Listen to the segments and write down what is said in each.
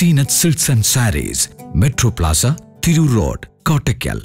Zeenath silks and sarees metro plaza Tirur road Kottakkal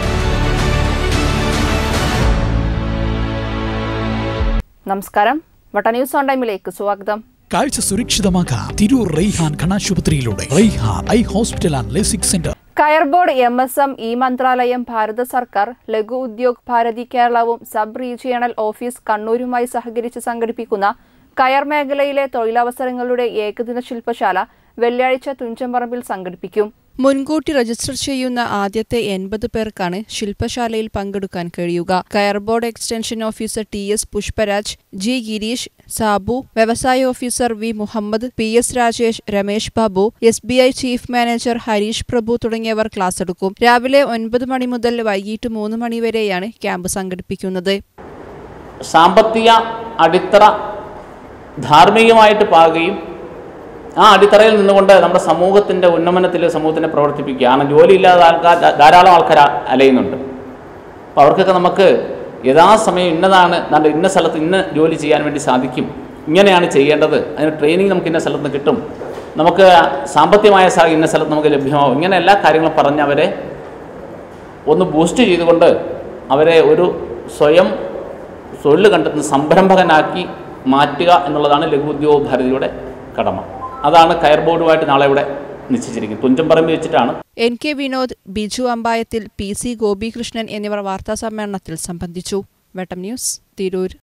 നമസ്കാരം വട്ട news on ടൈമിലേക്ക് സ്വാഗതം കാഴ്ച സുരക്ഷിതമാക്കാം തിരൂർ റെയ്ഹാൻ കണാശുപത്രിയിലൂടെ Raihan eye hospital and LASIK centre coir board M S M E മന്ത്രാലയം ഭാരത സർക്കാർ ലഘു ഉദ്യോഗ് ഭാരതി കേരളവും സബ് റീജിയണൽ ഓഫീസ് കണ്ണൂരുമായി സഹകരിച്ച് സംഘടിപ്പിക്കുന്ന കയർ മേഖലയിലെ തൊഴിലവസരങ്ങളുടെ ഏകദിന ശില്പശാല വെള്ളിയാഴ്ച തുഞ്ചമ്പറമ്പിൽ സംഘടിപ്പിക്കും മുൻകൂട്ടി രജിസ്റ്റർ ചെയ്യുന്ന ആദ്യത്തെ എൺപത് പേർക്കാണ് ശില്പശാലയിൽ പങ്കെടുക്കാൻ കഴിയുക coir board extension officer T S Pushparaj G Girish Sabu വ്യവസായ officer V Muhammad P S Rajesh Ramesh Babu S B I chief manager Harish Prabhu തുടങ്ങിയവർ ക്ലാസ് എടുക്കും രാവിലെ ഒൻപത് മണി മുതൽ വൈകിട്ട് മൂന്ന് മണി വരെയാണ് ക്യാമ്പ് സംഘടിപ്പിക്കുന്നത് സാമ്പത്തിക അടിത്തറ ധാർമ്മികമായിട്ട് പാകുകയും ആ അടിത്തറയിൽ നിന്നുകൊണ്ട് നമ്മുടെ സമൂഹത്തിൻ്റെ ഉന്നമനത്തിൽ സമൂഹത്തിനെ പ്രവർത്തിപ്പിക്കുക കാരണം ജോലിയില്ലാതെ ആൾക്കാർ ധാ- ധാരാളം ആൾക്കാർ അ- അലയുന്നുണ്ട് അപ്പോൾ അവർക്കൊക്കെ നമുക്ക് യഥാസമയം ഇന്നതാണ് നമ്മുടെ ഇന്ന സ്ഥലത്ത് ഇന്ന ജോലി ചെയ്യാൻ വേണ്ടി സാധിക്കും ഇങ്ങനെയാണ് ചെയ്യേണ്ടത് അതിന് ട്രെയിനിങ് നമുക്ക് ഇന്ന സ്ഥലത്ത് നിന്ന് കിട്ടും നമുക്ക് സാമ്പത്തികമായ സഹായം ഇന്ന സ്ഥലത്ത് നമുക്ക് ലഭ്യമാവും ഇങ്ങനെ എല്ലാ കാര്യങ്ങളും പറഞ്ഞ് അവരെ ഒന്ന് ബൂസ്റ്റ് ചെയ്തുകൊണ്ട് അവരെ ഒരു സ്വയം തൊഴിൽ കണ്ടെത്തുന്ന സംരംഭകനാക്കി മാറ്റുക എന്നുള്ളതാണ് ലഘു ഉദ്യോഗ ഭാരതിയുടെ കടമ അതാണ് കയർ ബോർഡുമായിട്ട് നാളെ ഇവിടെ നിശ്ചയിച്ചിരിക്കുന്നത് തുഞ്ചമ്പറമ്പ് വെച്ചിട്ടാണ് N K Vinod Biju Ambayathil P C Gopikrishnan എന്നിവർ വാർത്താസമ്മേളനത്തിൽ സംബന്ധിച്ചു വെട്ടം ന്യൂസ് തിരൂർ